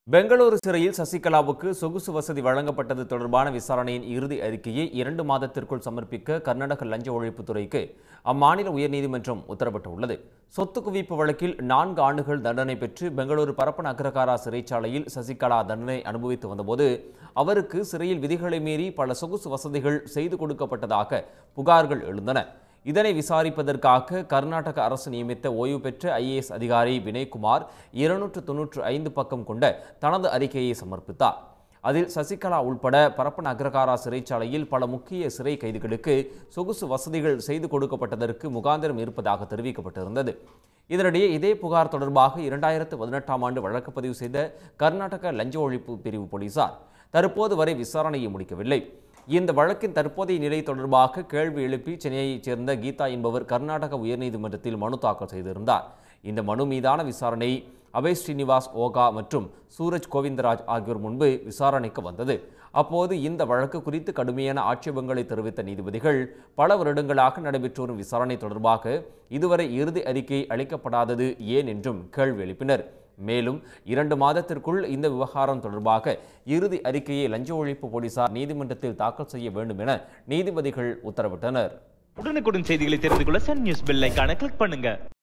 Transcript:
பெங்களூரு சிறையில் சசிகலாவுக்கு சொகுசு வசதி வழங்கப்பட்டது தொடர்பான விசாரணையின் இறுதி அறிக்கையை இரண்டு மாதத்திற்குள் சமர்ப்பிக்க கர்நாடக லஞ்ச ஒழிப்புத்துறைக்கு அம்மாநில உயர்நீதிமன்றம் உத்தரவிட்டுள்ளது சொத்து குவிப்பு வழக்கில் நான்கு ஆண்டுகள் தண்டனை பெற்று பெங்களூரு பரப்பன அக்ரகாரா சிறைச்சாலையில் சசிகலா தண்டனை அனுபவித்து வந்தபோது அவருக்கு சிறையில் விதிகளை மீறி பல சொகுசு வசதிகள் செய்து கொடுக்கப்பட்டதாக புகார்கள் எழுந்தன இதனை விசாரிப்பதற்காக கர்நாடக அரசு நியமித்த ஓய்வு பெற்ற ஐஏஎஸ் அதிகாரி வினய்குமார் இருநூற்று தொன்னூற்று ஐந்து பக்கம் கொண்ட தனது அறிக்கையை சமர்ப்பித்தார் அதில் சசிகலா உள்பட பரப்பன அக்ரகாரா சிறைச்சாலையில் பல முக்கிய சிறை கைதிகளுக்கு சொகுசு வசதிகள் செய்து கொடுக்கப்பட்டதற்கு முகாந்திரம் இருப்பதாக தெரிவிக்கப்பட்டிருந்தது இதனிடையே இதே புகார் தொடர்பாக இரண்டாயிரத்து பதினெட்டாம் ஆண்டு வழக்கு பதிவு செய்த கர்நாடக லஞ்ச ஒழிப்பு பிரிவு போலீசார் தற்போது வரை விசாரணையை முடிக்கவில்லை இந்த வழக்கின் தற்போதைய நிலை தொடர்பாக கேள்வி எழுப்பி சென்னையைச் சேர்ந்த கீதா என்பவர் கர்நாடக உயர்நீதிமன்றத்தில் மனு தாக்கல் செய்திருந்தார் இந்த மனு மீதான விசாரணை அபய் ஸ்ரீனிவாஸ் ஓகா மற்றும் சூரஜ் கோவிந்தராஜ் ஆகியோர் முன்பு விசாரணைக்கு வந்தது அப்போது இந்த வழக்கு குறித்து கடுமையான ஆட்சேபங்களை தெரிவித்த நீதிபதிகள் பல வருடங்களாக நடைபெற்று வரும் விசாரணை தொடர்பாக இதுவரை இறுதி அறிக்கை அளிக்கப்படாதது ஏன் என்றும் கேள்வி எழுப்பினர் மேலும் இரண்டு மாதத்திற்குள் இந்த விவகாரம் தொடர்பாக இறுதி அறிக்கையை லஞ்ச ஒழிப்பு போலீசார் நீதிமன்றத்தில் தாக்கல் செய்ய வேண்டும் என நீதிபதிகள் உத்தரவிட்டனர் உடனுக்குடன் செய்திகளை தெரிந்து கொள்ள சன் நியூஸ் பெல் ஐகானை கிளிக் பண்ணுங்க